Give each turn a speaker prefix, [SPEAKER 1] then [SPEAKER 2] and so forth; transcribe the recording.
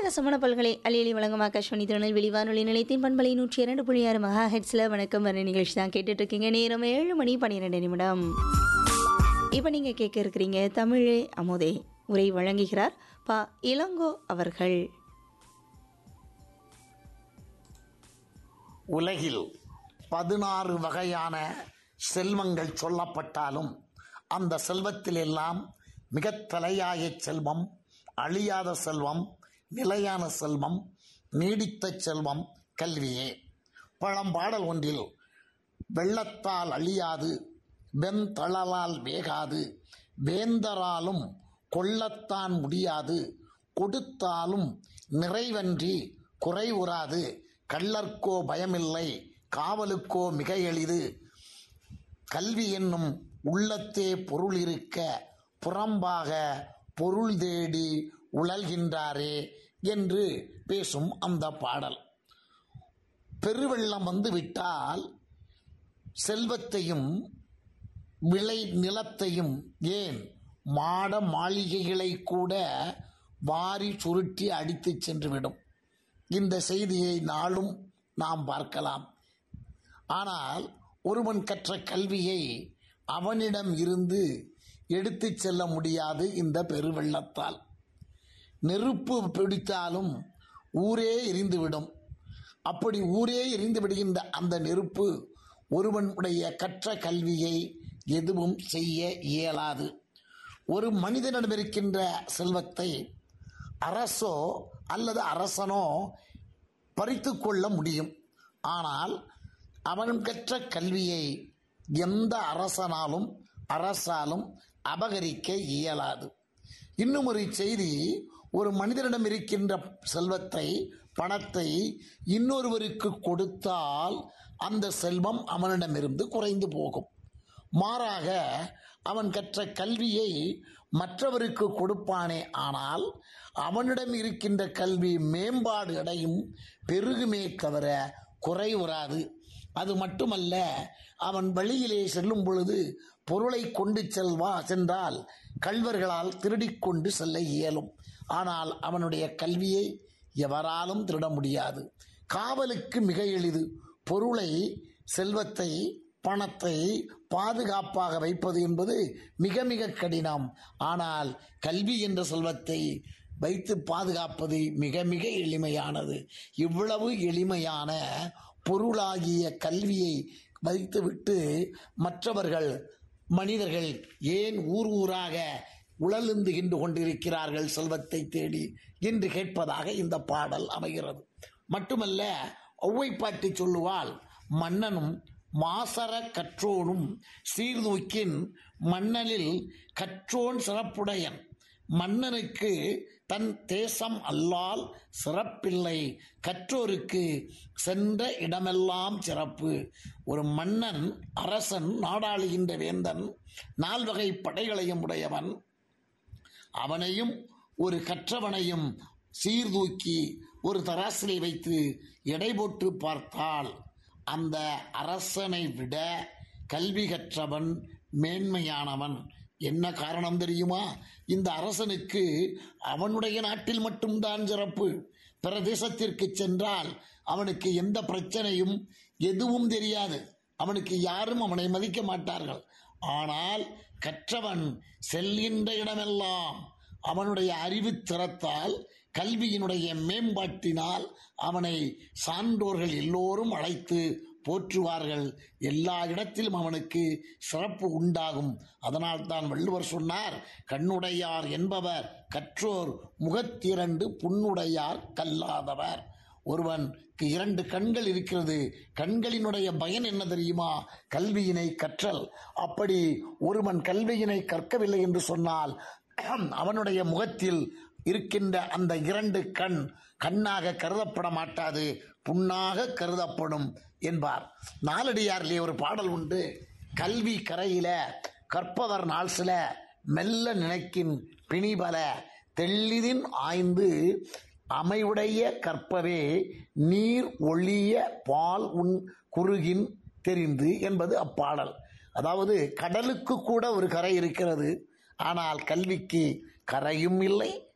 [SPEAKER 1] சமண பல்கலை அலியலி வழங்கும் ஆகாஷ்வாணி திருநெல்வேலி வானொலி நிலையத்தின் பண்பலை நூற்றி இரண்டு புள்ளி ஆறு மகா ஹெட்ஸில் வணக்கம் வர நிகழ்ச்சி தான் கேட்டுட்டு இருக்கீங்க நேரம் ஏழு மணி பன்னிரெண்டு நிமிடம் இப்போ நீங்கள் கேட்க இருக்கிறீங்க தமிழே அமுதே உரை வழங்குகிறார் பா இளங்கோ அவர்கள்
[SPEAKER 2] உலகில் பதினாறு வகையான செல்வங்கள் சொல்லப்பட்டாலும் அந்த செல்வத்திலெல்லாம் மிகத் தலையாய செல்வம் அழியாத செல்வம் நிலையான செல்வம் நீடித்த செல்வம் கல்வியே பழம்பாடல் ஒன்றில் வெள்ளத்தால் அழியாது வெண்தளலால் வேகாது வேந்தராலும் கொள்ளத்தான் முடியாது கொடுத்தாலும் நிறைவன்றி குறைவுறாது கள்ளர்க்கோ பயமில்லை காவலுக்கோ மிக எளிது கல்வி என்னும் உள்ளத்தே பொருள் இருக்க புறம்பாக பொருள் தேடி உழல்கின்றாரே என்று பேசும் அந்த பாடல் பெருவெள்ளம் வந்து விட்டால் செல்வத்தையும் விளை நிலத்தையும் ஏன் மாட மாளிகைகளை கூட வாரி சுருட்டி அடித்து சென்றுவிடும் இந்த செய்தியை நாளும் நாம் பார்க்கலாம் ஆனால் ஒருவன் கற்ற கல்வியை அவனிடம் இருந்து எடுத்துச் செல்ல முடியாது இந்த பெருவெள்ளத்தால் நெருப்பு பிடித்தாலும் ஊரே எரிந்துவிடும் அப்படி ஊரே எரிந்து விடுகின்ற அந்த நெருப்பு ஒருவனுடைய கற்ற கல்வியை எதுவும் செய்ய இயலாது ஒரு மனிதனிடம் இருக்கின்ற செல்வத்தை அரசோ அல்லது அரசனோ பறித்து கொள்ள முடியும் ஆனால் அவன் கற்ற கல்வியை எந்த அரசனாலும் அரசாலும் அபகரிக்க இயலாது இன்னும் ஒரு செய்தி ஒரு மனிதனிடம் இருக்கின்ற செல்வத்தை பணத்தை இன்னொருவருக்கு கொடுத்தால் அந்த செல்வம் அவனிடமிருந்து குறைந்து போகும் மாறாக அவன் கற்ற கல்வியை மற்றவருக்கு கொடுப்பானே ஆனால் அவனிடம் இருக்கின்ற கல்வி மேம்பாடு அடையும் பெருகுமே தவிர குறைவுறாது அது மட்டுமல்ல அவன் வழியிலே செல்லும் பொழுது பொருளை கொண்டு செல்வா சென்றால் கல்வர்களால் திருடிக்கொண்டு செல்ல இயலும் ஆனால் அவனுடைய கல்வியை எவராலும் திருட முடியாது காவலுக்கு மிக எளிது பொருளை செல்வத்தை பணத்தை பாதுகாப்பாக வைப்பது என்பது மிக மிக கடினம் ஆனால் கல்வி என்ற செல்வத்தை வைத்து பாதுகாப்பது மிக மிக எளிமையானது இவ்வளவு எளிமையான பொருளாகிய கல்வியை வைத்துவிட்டு மற்றவர்கள் மனிதர்கள் ஏன் ஊர் ஊராக உழலுந்துகின்று கொண்டிருக்கிறார்கள் செல்வத்தை தேடி என்று கேட்பதாக இந்த பாடல் அமைகிறது மட்டுமல்ல ஒவ்வைப்பாட்டி சொல்லுவாள் மன்னனும் மாசர கற்றோனும் சீர்தூக்கின் மன்னனில் கற்றோன் சிறப்புடையன் மன்னனுக்கு தன் தேசம் அல்லால் சிறப்பில்லை கற்றோருக்கு சென்ற இடமெல்லாம் சிறப்பு ஒரு மன்னன் அரசன் நாடாளுகின்ற வேந்தன் நால்வகை படைகளையும் உடையவன் அவனையும் ஒரு கற்றவனையும் சீர்தூக்கி ஒரு தராசிலை வைத்து எடை போட்டு பார்த்தால் அந்த அரசனை விட கல்வி கற்றவன் மேன்மையானவன் என்ன காரணம் தெரியுமா இந்த அரசனுக்கு அவனுடைய நாட்டில் மட்டும்தான் சிறப்பு பிரதேசத்திற்கு சென்றால் அவனுக்கு எந்த பிரச்சனையும் எதுவும் தெரியாது அவனுக்கு யாரும் அவனை மதிக்க மாட்டார்கள் ஆனால் கற்றவன் செல்கின்ற இடமெல்லாம் அவனுடைய அறிவு திறத்தால் கல்வியினுடைய மேம்பாட்டினால் அவனை சான்றோர்கள் எல்லோரும் அழைத்து போற்றுவார்கள் எல்லா இடத்திலும் அவனுக்கு சிறப்பு உண்டாகும் அதனால் தான் வள்ளுவர் சொன்னார் கண்ணுடையார் என்பவர் கற்றோர் முகத்திரண்டு புண்ணுடையார் கல்லாதவர் ஒருவனுக்கு இரண்டு கண்கள் இருக்கிறது கண்களினுடைய பயன் என்ன தெரியுமா கல்வியினை கற்றல் அப்படி ஒருவன் கல்வியினை கற்கவில்லை என்று சொன்னால் அவனுடைய முகத்தில் இருக்கின்ற அந்த இரண்டு கண் கண்ணாக கருதப்பட மாட்டாது புண்ணாக கருதப்படும் என்பார் நாலடியாரிலே ஒரு பாடல் உண்டு கல்வி கரையில கற்பவர் நாள் சில மெல்ல நினைக்கின் பிணிபல தெள்ளிதின் ஆய்ந்து அமைவுடைய கற்பவே நீர் ஒளிய பால் உன் குறுகின் தெரிந்து என்பது அப்பாடல் அதாவது கடலுக்கு கூட ஒரு கரை இருக்கிறது ஆனால் கல்விக்கு கரையும் இல்லை